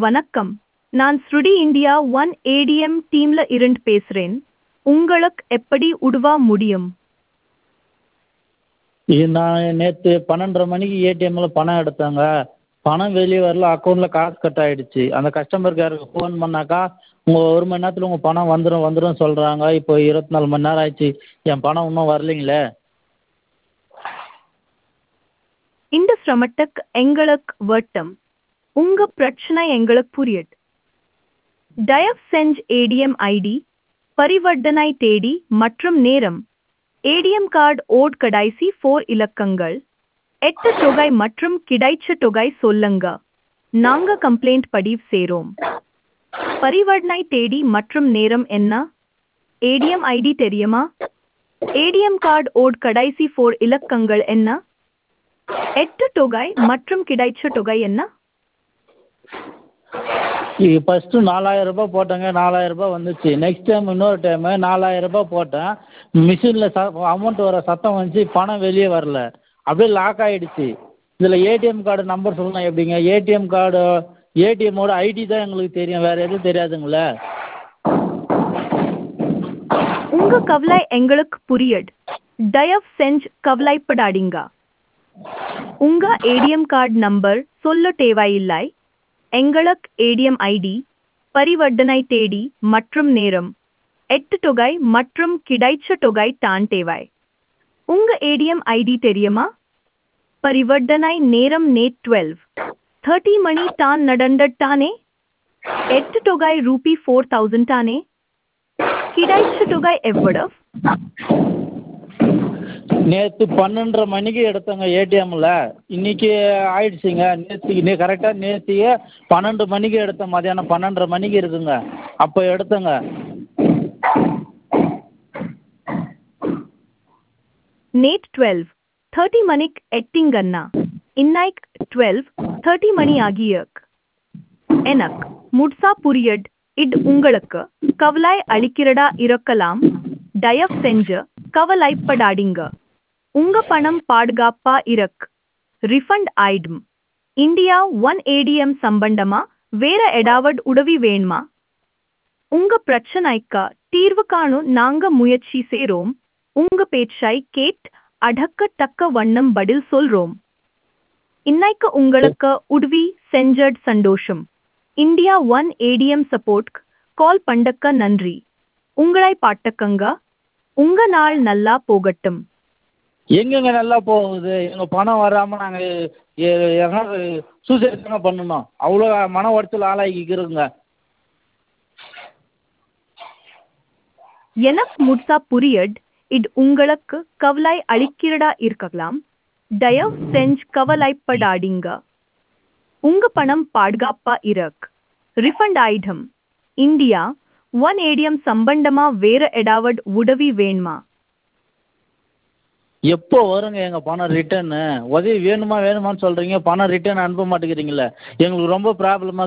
வணக்கம் நான் ஸ்ருடி இந்தியா ஒன் ஏடிஎம் டீம்ல இருந்து பேசுறேன் உங்களுக்கு எப்படி உதவ முடியும் இது நான் நேற்று பன்னெண்டரை மணிக்கு ஏடிஎம்மில் பணம் எடுத்தேங்க பணம் வெளியே வரல அக்கௌண்ட்டில் காசு கட் ஆகிடுச்சு அந்த கஸ்டமர் கேருக்கு ஃபோன் பண்ணாக்கா உங்கள் ஒரு மணி நேரத்தில் உங்கள் பணம் வந்துடும் வந்துடும் சொல்கிறாங்க இப்போ இருபத்தி நாலு மணி நேரம் ஆயிடுச்சு என் பணம் இன்னும் வரலைங்களே இந்த சிரமத்துக்கு எங்களுக்கு வட்டம் உங்க பிரச்சனை எங்களுக்கு புரியுது தயவு செஞ்சு ஏடிஎம் ஐடி பரிவர்த்தனை தேதி மற்றும் நேரம் ஏடிஎம் கார்டு ஓட் கடைசி ஃபோர் இலக்கங்கள் எட்டு தொகை மற்றும் கிடைச்ச தொகை சொல்லுங்க நாங்க கம்ப்ளைண்ட் பதிவு செய்றோம் பரிவர்த்தனை தேதி மற்றும் நேரம் என்ன ஏடிஎம் ஐடி தெரியுமா ஏடிஎம் கார்டு ஓட் கடைசி ஃபோர் இலக்கங்கள் என்ன எட்டு தொகை மற்றும் கிடைச்ச தொகை என்ன இது ஃபஸ்ட்டு நாலாயிரம் ரூபாய் போட்டேங்க நாலாயிரம் ரூபாய் வந்துச்சு நெக்ஸ்ட் டைம் இன்னொரு டைமு நாலாயிரம் ரூபாய் போட்டேன் மிஷினில் ச அமௌண்ட் வர சத்தம் வந்துச்சு பணம் வெளியே வரல அப்படியே லாக் ஆகிடுச்சு இதில் ஏடிஎம் கார்டு நம்பர் சொல்லணும் எப்படிங்க ஏடிஎம் கார்டு ஏடிஎம்மோட ஐடி தான் எங்களுக்கு தெரியும் வேறு எதுவும் தெரியாதுங்களே உங்க கவலை எங்களுக்கு புரியுது தயவு செஞ்சு கவலைப்படாதீங்க உங்க ஏடிஎம் கார்டு நம்பர் சொல்ல தேவையில்லை எங்களுக்கு ஏடிஎம் ஐடி பரிவர்த்தனை தேதி மற்றும் நேரம் எட்டு தொகை மற்றும் கிடைச்ச தொகை தான் தேவை உங்க ஏடிஎம் ஐடி தெரியுமா பரிவர்த்தனை நேரம் நேட் டுவெல் தேர்ட்டி மணி தான் நடந்தட்டானே எட்டு தொகை ரூபி ஃபோர் தௌசண்ட் தானே கிடைச்ச தொகை எவ்வளவு நேற்று பன்னெண்டரை மணிக்கு எடுத்தேங்க ஏடிஎம்மில் இன்றைக்கி ஆயிடுச்சுங்க நேற்று நே கரெக்டாக நேற்றையே பன்னெண்டு மணிக்கு எடுத்தேன் மதியானம் பன்னெண்டரை மணிக்கு இருக்குங்க அப்போ எடுத்தேங்க நேட் டுவெல் தேர்ட்டி மணிக்கு எட்டிங்கண்ணா இன்னைக்கு டுவெல் தேர்ட்டி மணி ஆகியக் எனக்கு முட்சா புரியட் இது உங்களுக்கு கவலை அளிக்கிறதா இருக்கலாம் தயவு செஞ்சு கவலைப்படாதீங்க உங்க பணம் பாதுகாப்பா இருக்கு ரிஃபண்ட் ஆயிடும் இந்தியா ஒன் ஏடிஎம் சம்பந்தமா வேற ஏதாவது உதவி வேணுமா உங்க பிரச்சனைக்கு தீர்வு காணும் நாங்க முயற்சி செய்றோம் உங்க பேச்சை கேட் அடக்கத்தக்க வண்ணம் பதில் சொல்றோம் இன்னைக்கு உங்களுக்கு உதவி செஞ்சட் சந்தோஷம் India one ATM support call பண்ணக்க நன்றி உங்களை பாட்டக்கங்க உங்க நாள் நல்லா போகட்டும் எங்கெங்க நல்லா போகுது எங்கள் பணம் வராமல் நாங்கள் எங்கன்னா சூசைட் தாங்க பண்ணணும் அவ்வளோ மன உடச்சல் ஆளாகிக்கிறோங்க எனக்கு முட்சா புரியட் இது உங்களுக்கு கவலை அளிக்கிறதா இருக்கலாம் தயவு செஞ்சு கவலைப்படாதீங்க உங்க பணம் பாதுகாப்பா இருக்கு ரிஃபண்ட் ஆயிடும் இந்தியா ஒன் ஏடிஎம் சம்பந்தமா வேற ஏதாவது உதவி வேணுமா எப்போ வருங்க எங்கள் பணம் ரிட்டர்னு உதவி வேணுமா வேணுமான்னு சொல்கிறீங்க பணம் ரிட்டர்ன் அனுப்ப மாட்டேங்கிறீங்களே எங்களுக்கு ரொம்ப ப்ராப்ளமாக